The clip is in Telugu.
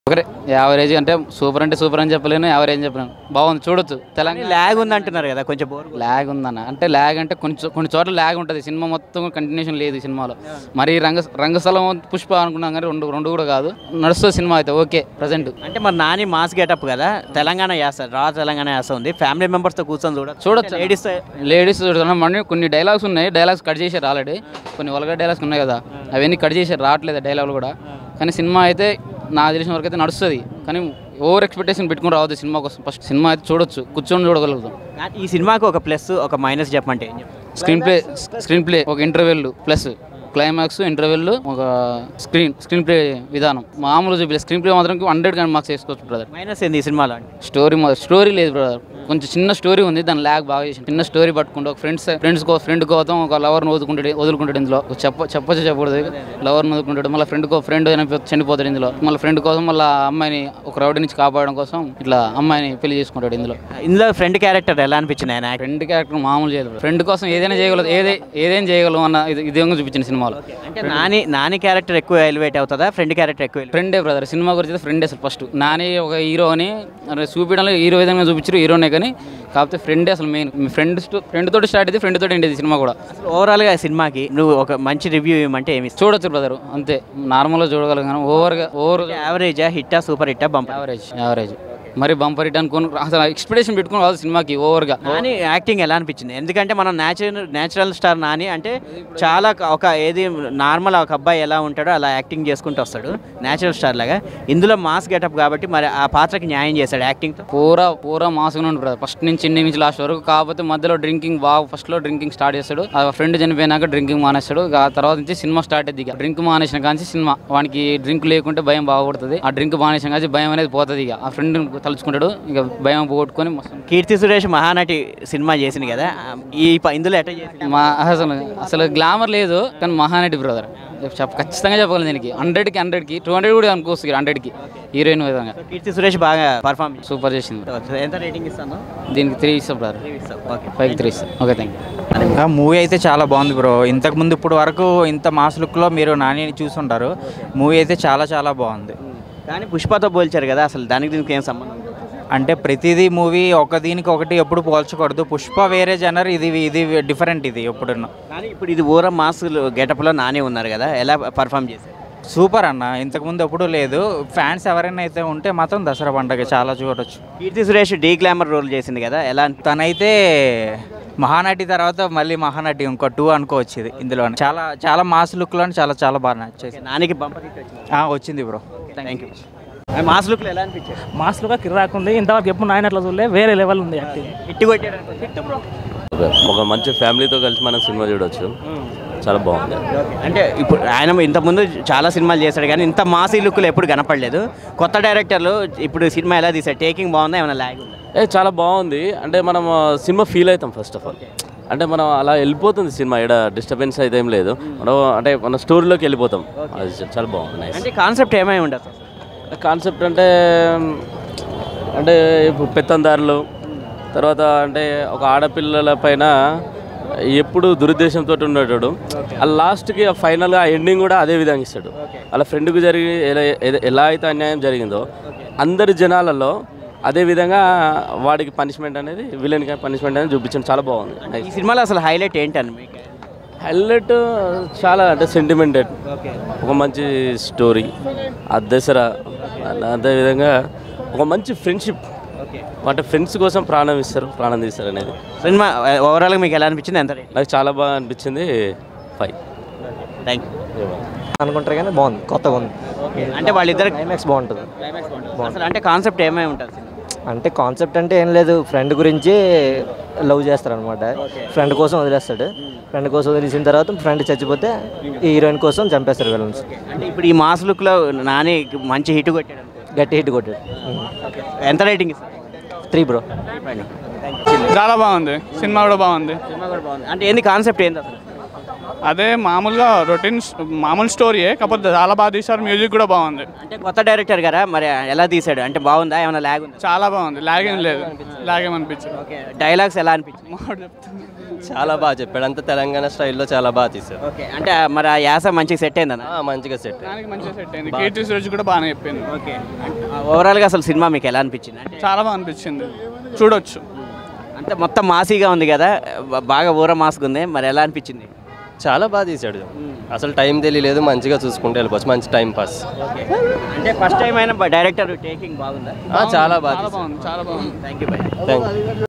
ఒకరే యావరేజ్ అంటే సూపర్ అంటే సూపర్ అని చెప్పలేను యావరేజ్ అని చెప్పలేను బాగుంది చూడొచ్చు తెలంగాణ ల్యాగ్ ఉంది అంటున్నారు కదా కొంచెం బోర్ ల్యాగ్ ఉందన్న అంటే ల్యాగ్ అంటే కొన్ని చో- కొన్ని చోట్ల ల్యాగ్ ఉంటుంది సినిమా మొత్తం కంటిన్యూషన్ లేదు ఈ సినిమాలో మరి రంగ రంగస్థలం పుష్ప అనుకున్నాం కానీ రెండు రెండు కూడా కాదు నడుస్తుంది సినిమా అయితే ఓకే ప్రజెంట్ అంటే మరి నాని మాస్ గెటప్ కదా తెలంగాణ యాస రా తెలంగాణ యాస ఉంది ఫ్యామిలీ మెంబర్స్తో కూర్చొని చూడొచ్చు చూడొచ్చు లేడీస్ లేడీస్ చూడుతున్నాం మళ్ళీ కొన్ని డైలాగ్స్ ఉన్నాయి డైలాగ్స్ కట్ చేశారు ఆల్రెడీ కొన్ని వల్గర్ డైలాగ్స్ ఉన్నాయి కదా అవన్నీ కట్ చేశారు రావట్లేదు డైలాగులు కూడా కానీ సినిమా అయితే నాకు తెలిసిన వరకు అయితే నడుస్తుంది కానీ ఓవర్ ఎక్స్పెక్టేషన్ పెట్టుకుని రావద్దు సినిమా కోసం ఫస్ట్ సినిమా అయితే చూడొచ్చు కూర్చొని చూడగలుగుతాం కానీ ఈ సినిమాకి ఒక ప్లస్ ఒక మైనస్ చెప్పమంటే ఏం చెప్తారు? స్క్రీన్ ప్లే స్క్రీన్ ప్లే ఒక ఇంటర్వెల్ ప్లస్ క్లైమాక్స్ ఇంటర్వెల్ ఒక స్క్రీన్ స్క్రీన్ ప్లే విధానం మామూలు చూపించలేదు స్క్రీన్ ప్లే మాత్రం హండ్రెడ్ కానీ మార్క్స్ వేసుకోవచ్చు బ్రదర్ మైనస్ ఏంది ఈ సినిమాలో అంటే స్టోరీ మొ- స్టోరీ లేదు బ్రదర్ కొంచెం చిన్న స్టోరీ ఉంది దాని ల్యాగ్ బాగా చేసి చిన్న స్టోరీ పట్టుకుంటూ ఒక ఫ్రెండ్స్ ఫ్రెండ్స్ కో ఫ్రెండ్ కోసం ఒక లవర్ని వదులుకుంటాడు వదులుకుంటాడు ఇందులో ఒక చెప్ప చెప్పచ్చు చెప్పకూడదు లవర్ని వదులుకుంటాడు మళ్ళీ ఫ్రెండ్ కో ఫ్రెండ్ చనిపోతాడు ఇందులో మళ్ళీ ఫ్రెండ్ కోసం మళ్ళీ అమ్మాయిని ఒక రౌడీ నుంచి కాపాడడం కోసం ఇట్లా అమ్మాయిని పెళ్లి చేసుకుంటాడు ఇందులో ఇందులో ఫ్రెండ్ క్యారెక్టర్ ఎలా అనిపించింది ఆయన యాక్టింగ్ ఫ్రెండ్ క్యారెక్టర్ మామూలు చేయలేదు ఫ్రెండ్ కోసం ఏదైనా చేయగలదు ఏదే ఏదైనా చేయగలం అన్న ఇది ఇదే చూపించిన సినిమాలో అంటే నాని నాని క్యారెక్టర్ ఎక్కువ ఎలివేట్ అవుతుందా ఫ్రెండ్ క్యారెక్టర్ ఎక్కువ elevate ఫ్రెండే బ్రదర్ సినిమా గురించి అయితే ఫ్రెండే అసలు ఫస్ట్ నాని ఒక హీరో అని అరే చూపించడంలో హీరో విధంగా చూపించారు హీరోనే కానీ కాకపోతే ఫ్రెండే అసలు మెయిన్ ఫ్రెండ్ ఫ్రెండ్ తోటి స్టార్ట్ అయితే ఫ్రెండ్ తోటి ఎండేది సినిమా కూడా అసలు ఓవరాల్గా సినిమాకి నువ్వు ఒక మంచి రివ్యూ ఇవ్వమంటే ఏమి చూడొచ్చు బ్రదర్ అంతే నార్మల్గా చూడగలం కానీ ఓవర్గా ఓవర్ యావరేజా హిట్టా సూపర్ హిట్టా బంప్ యావరేజ్ యావరేజ్ మరి బంపర్ హిట్ అనుకోని అసలు ఎక్స్పెక్టేషన్ పెట్టుకుని రాదు సినిమాకి ఓవర్గా నాని యాక్టింగ్ ఎలా అనిపించింది ఎందుకంటే మనం న్యాచురల్ న్యాచురల్ స్టార్ నాని అంటే చాలా క- ఒక ఏది నార్మల్ ఒక అబ్బాయి ఎలా ఉంటాడో అలా యాక్టింగ్ చేసుకుంటూ వస్తాడు న్యాచురల్ స్టార్ లాగా ఇందులో మాస్ గెటప్ కాబట్టి మరి ఆ పాత్రకి న్యాయం చేశాడు యాక్టింగ్తో పూరా పూరా మాసుగా ఉండు బ్రదర్ ఫస్ట్ నుంచి ఎండింగ్ నుంచి లాస్ట్ వరకు కాకపోతే మధ్యలో డ్రింకింగ్ బాగా ఫస్ట్ లో డ్రింకింగ్ స్టార్ట్ చేస్తాడు ఆ ఫ్రెండ్ చనిపోయినాక డ్రింకింగ్ మానేస్తాడు ఇక ఆ తర్వాత నుంచి సినిమా స్టార్ట్ అయింది ఇక డ్రింక్ మానేసిన కానీ సినిమా వానికి డ్రింక్ లేకుంటే భయం బాగుపడుతుంది ఆ డ్రింక్ మానేసిన కానీ భయం అనేది పోతుంది ఇక ఆ ఫ్రెండ్ తలుచుకుంటాడు ఇక భయం పోగొట్టుకొని మస్తు కీర్తి సురేష్ మహానటి సినిమా చేసింది కదా ఈ ప- ఇందులో ఎట్లా చేసింది మా అసలు అసలు గ్లామర్ లేదు కానీ మహానటి బ్రదర్ చెప్ప ఖచ్చితంగా చెప్పగలను దీనికి హండ్రెడ్కి హండ్రెడ్కి టూ హండ్రెడ్ కూడా అనుకోవచ్చు హండ్రెడ్కి హీరోయిన్ విధంగా కీర్తి సురేష్ బాగా పర్ఫామ్ సూపర్ చేసింది ఎంత రేటింగ్ ఇస్తాను దీనికి త్రీ ఇస్తాం బ్రదర్ ఓకే ఫైవ్ త్రీ ఇస్తాం ఓకే థ్యాంక్ యూ ఆ మూవీ అయితే చాలా బాగుంది బ్రో ఇంతకు ముందు ఇప్పుడు వరకు ఇంత మాస్ లుక్లో మీరు నానిని చూసుంటారు మూవీ అయితే చాలా చాలా బాగుంది కానీ పుష్పతో పోల్చారు కదా అసలు దానికి దీనికి ఏం సంబంధం అంటే ప్రతిదీ మూవీ ఒక దీనికి ఒకటి ఎప్పుడు పోల్చకూడదు పుష్ప వేరే జనర్ ఇది ఇది డిఫరెంట్ ఇది ఎప్పుడున్న కానీ ఇప్పుడు ఇది ఊర మాస్ గెటప్లో నానే ఉన్నారు కదా ఎలా పర్ఫామ్ చేశారు సూపర్ అన్న ఇంతకుముందు ఎప్పుడూ లేదు ఫ్యాన్స్ ఎవరైనా అయితే ఉంటే మాత్రం దసరా పండగ చాలా చూడొచ్చు Keerthy Suresh de glamour role చేసింది కదా ఎలా అనిపి- తనైతే మహానటి తర్వాత మళ్ళీ మహానటి ఇంకో టూ అనుకోవచ్చు ఇది ఇందులో చాలా చాలా మాస్ లుక్లో చాలా చాలా బాగా నచ్చేసి నానికి బంపర్ హిట్ వచ్చింది ఆ, వచ్చింది బ్రో థ్యాంక్ యూ మాస్ లుక్లో ఎలా అనిపించారు మాస్లుగా కిరాక్ ఉంది ఇంతవరకు ఎప్పుడు నాయన అట్లా చూడలే వేరే లెవెల్ ఉంది యాక్టింగ్ హిట్ కొట్టాడు హిట్ బ్రో ఒక మంచి ఫ్యామిలీతో కలిసి మనం సినిమా చూడొచ్చు చాలా బాగుంది అంటే ఇప్పుడు ఆయన ఇంతకుముందు చాలా సినిమాలు చేశాడు కానీ ఇంత మాసీ లుక్లో ఎప్పుడు కనపడలేదు కొత్త డైరెక్టర్లు ఇప్పుడు సినిమా ఎలా తీశారు టేకింగ్ బాగుందా ఏమైనా ల్యాగ్ ఉందా ఏ చాలా బాగుంది అంటే మనం ఆ, సినిమా ఫీల్ అవుతాం ఫస్ట్ ఆఫ్ ఆల్ అంటే మనం అలా వెళ్ళిపోతుంది సినిమా ఇక్కడ డిస్టర్బెన్స్ అయితే ఏం లేదు మనం అంటే మన స్టోరీలోకి వెళ్ళిపోతాం అది చాలా బాగుంది నైస్ అంటే కాన్సెప్ట్ ఏమై ఉండదు కాన్సెప్ట్ అంటే అంటే ఇప్పుడు పెత్తందారులు తర్వాత అంటే ఒక ఆడపిల్లల పైన ఎప్పుడు దురుద్దేశంతో ఉండేటాడు ఆ లాస్ట్కి ఆ ఫైనల్గా ఆ ఎండింగ్ కూడా అదే విధంగా ఇస్తాడు అలా ఫ్రెండ్కి జరిగి ఎలా ఎద- ఎలా అయితే అన్యాయం జరిగిందో అందరి జనాలలో అదే విధంగా వాడికి పనిష్మెంట్ అనేది విలన్కి పనిష్మెంట్ అనేది చూపించడం చాలా బాగుంది ఈ సినిమాలో అసలు హైలైట్ ఏంటని మీకు హైలైట్ చాలా అంటే సెంటిమెంటెడ్ ఒక మంచి స్టోరీ ఆ దసరా అదేవిధంగా ఒక మంచి ఫ్రెండ్షిప్ అంటే ఫ్రెండ్స్ కోసం ప్రాణం ఇస్తారు ప్రాణం తీస్తారు అనేది సినిమా ఓవరాల్గా మీకు ఎలా అనిపించింది ఎంత నాకు చాలా బాగా అనిపించింది ఫైవ్ థ్యాంక్ యూ అనుకుంటారు కానీ బాగుంది కొత్తగా ఉంది అంటే వాళ్ళిద్దరు క్లైమాక్స్ బాగుంటుంది అసలు అంటే కాన్సెప్ట్ ఏమై ఉంటుంది సినిమా అంటే కాన్సెప్ట్ అంటే ఏం లేదు ఫ్రెండ్ గురించి లవ్ చేస్తారు అనమాట ఫ్రెండ్ కోసం వదిలేస్తాడు ఫ్రెండ్ కోసం వదిలేసిన తర్వాత ఫ్రెండ్ చచ్చిపోతే ఈ హీరోయిన్ కోసం చంపేస్తారు విలన్స్ అంటే ఇప్పుడు ఈ మాస్ లుక్లో నాని మంచి హిట్ కొట్టాడు అనుకో. గట్టి హిట్ కొట్టాడు ఎంత రేటింగ్ ఇస్తారు త్రీ బ్రో చాలా బాగుంది సినిమా కూడా బాగుంది సినిమా కూడా బాగుంది అంటే ఏంది కాన్సెప్ట్ ఏంది అసలు అదే మామూలుగా రొటీన్ మామూలు స్టోరీయే కాకపోతే చాలా బాగా తీశారు మ్యూజిక్ కూడా బాగుంది అంటే కొత్త డైరెక్టర్ కదా మరి ఎలా తీసాడు అంటే బాగుందా ఏమైనా ల్యాగ్ ఉందా చాలా బాగుంది లాగ్ ఏం లేదు లాగ్ ఏమనిపించింది ఓకే డైలాగ్స్ ఎలా అనిపించింది మావాడు చెప్తుంది చాలా బాగా చెప్పాడు అంత తెలంగాణ స్టైల్లో చాలా బాగా తీశారు ఓకే అంటే మరి ఆ యాస మంచిగా సెట్ అయిందన్న ఆ, మంచిగా సెట్ దానికి మంచిగా సెట్ అయింది కీర్తి సురేష్ కూడా బాగానే చెప్పింది ఓకే ఓవరాల్గా అసలు సినిమా మీకు ఎలా అనిపించింది అంటే చాలా బాగా అనిపించింది చూడొచ్చు అంటే మొత్తం మాసీగా ఉంది కదా బ- బాగా ఊర మాస్క్ ఉంది మరి ఎలా అనిపించింది చాలా బాగా తీశాడు అసలు టైం తెలియలేదు మంచిగా చూసుకుంటూ వెళ్ళిపోవచ్చు మంచి టైం పాస్ అంటే ఫస్ట్ టైం అయినా డైరెక్టర్ టేకింగ్ బాగుందా ఆ, చాలా బాగా చాలా బాగుంది చాలా బాగుంది thank you bye thank you